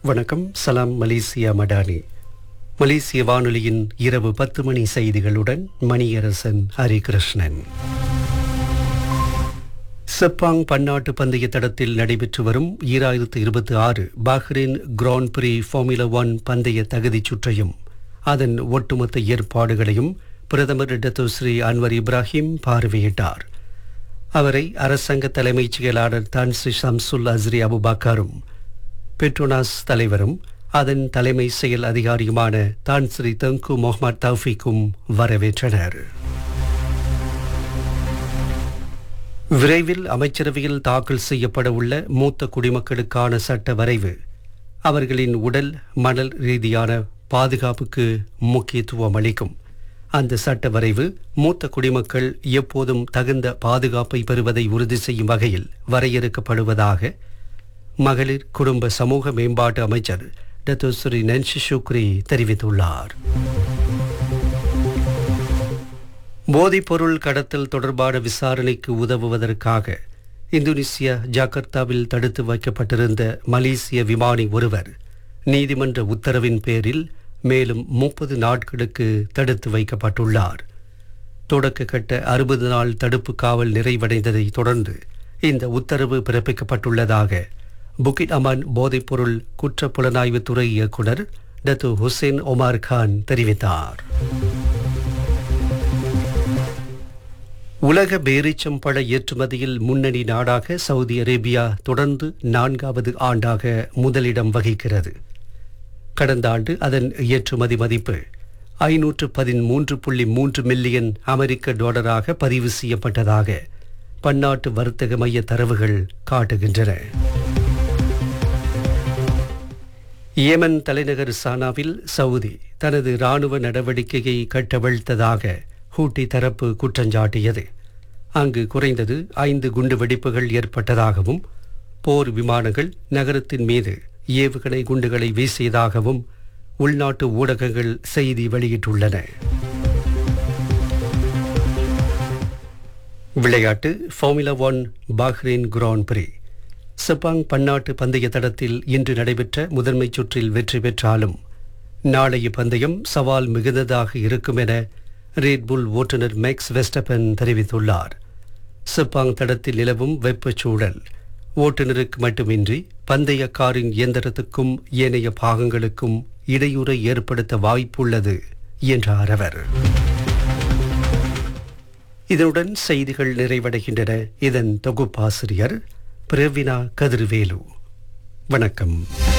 வணக்கம் சலாம் மலேசியா மடானி மலேசிய வானொலியின் இரவு பத்து மணி செய்திகளுடன் மணியரசன் ஹரிகிருஷ்ணன் செப்பாங் பன்னாட்டு பந்தய தடத்தில் நடைபெற்று வரும் ஈராயிரத்து இருபத்தி ஆறு Bahrain grand prix formula one பந்தய தகுதிச் சுற்றையும் அதன் ஒட்டுமொத்த ஏற்பாடுகளையும் பிரதமர் டத்தோஸ்ரீ அன்வர் இப்ராஹிம் பார்வையிட்டார் அவரை அரசாங்க தலைமைச் செயலாளர் தான் ஸ்ரீ ஷம்சுல் அஸ்ரி அபுபாக்காரும் பெட்ரோனாஸ் தலைவரும் அதன் தலைமை செயல் அதிகாரியுமான தான் ஸ்ரீ தங்கு முகமது தௌஃபிக்கும் வரவேற்றனர் விரைவில் அமைச்சரவையில் தாக்கல் செய்யப்பட உள்ள மூத்த குடிமக்களுக்கான சட்ட வரைவு அவர்களின் உடல் மணல் ரீதியான பாதுகாப்புக்கு முக்கியத்துவம் அளிக்கும் அந்த சட்ட வரைவு மூத்த குடிமக்கள் எப்போதும் தகுந்த பாதுகாப்பை பெறுவதை உறுதி செய்யும் வகையில் வரையறுக்கப்படுவதாக மகளிர் குடும்ப சமூக மேம்பாட்டு அமைச்சர் டத்தோஸ்ரீ நன்ஷி ஷுக்ரி தெரிவித்துள்ளார் போதைப்பொருள் கடத்தல் தொடர்பான விசாரணைக்கு உதவுவதற்காக இந்தோனேசியா ஜாகர்த்தாவில் தடுத்து வைக்கப்பட்டிருந்த மலேசிய விமானி ஒருவர் நீதிமன்ற உத்தரவின் பேரில் மேலும் முப்பது நாட்களுக்கு தடுத்து வைக்கப்பட்டுள்ளார் தொடக்க கட்ட அறுபது நாள் தடுப்பு காவல் நிறைவடைந்ததை தொடர்ந்து இந்த உத்தரவு பிறப்பிக்கப்பட்டுள்ளதாக புகிட் அமான் போதைப்பொருள் குற்ற புலனாய்வு துறை இயக்குனர் டத்து ஹுசேன் ஒமார் கான் தெரிவித்தார் உலக பேரீச்சம் பழ ஏற்றுமதியில் முன்னணி நாடாக சவுதி அரேபியா தொடர்ந்து நான்காவது ஆண்டாக முதலிடம் வகிக்கிறது கடந்த ஆண்டு அதன் ஏற்றுமதி மதிப்பு ஐநூற்று பதிமூன்று புள்ளி மூன்று மில்லியன் அமெரிக்க டாலராக பதிவு செய்யப்பட்டதாக பன்னாட்டு வர்த்தக மைய தரவுகள் காட்டுகின்றன ஏமன் தலைநகர் சானாவில் சவுதி தனது ராணுவ நடவடிக்கையை கட்டவிழ்த்ததாக ஹூட்டி தரப்பு குற்றஞ்சாட்டியது அங்கு குறைந்தது ஐந்து குண்டு வெடிப்புகள் ஏற்பட்டதாகவும் போர் விமானங்கள் நகரத்தின் மீது ஏவுகணை குண்டுகளை வீசியதாகவும் உள்நாட்டு ஊடகங்கள் செய்தி வெளியிட்டுள்ளன விளையாட்டு ஃபார்முலா ஒன் பாஹ்ரைன் கிராண்ட் பிரி செப்பாங் பன்னாட்டு பந்தய தடத்தில் இன்று நடைபெற்ற முதன்மை சுற்றில் வெற்றி பெற்றாலும் நாளைய பந்தயம் சவால் மிகுந்ததாக இருக்கும் என ரேட்புல் ஓட்டுநர் மேக்ஸ் வெஸ்டபன் தெரிவித்துள்ளார் செப்பாங் தடத்தில் நிலவும் வெப்பச்சூழல் ஓட்டுநருக்கு மட்டுமின்றி பந்தய காரின் இயந்திரத்துக்கும் ஏனைய பாகங்களுக்கும் இடையூறை ஏற்படுத்த வாய்ப்புள்ளது என்றார் அவர் இதனுடன் செய்திகள் நிறைவடைகின்றன இதன் தொகுப்பாசிரியர் பிரவினா கதிர்வேலு வணக்கம்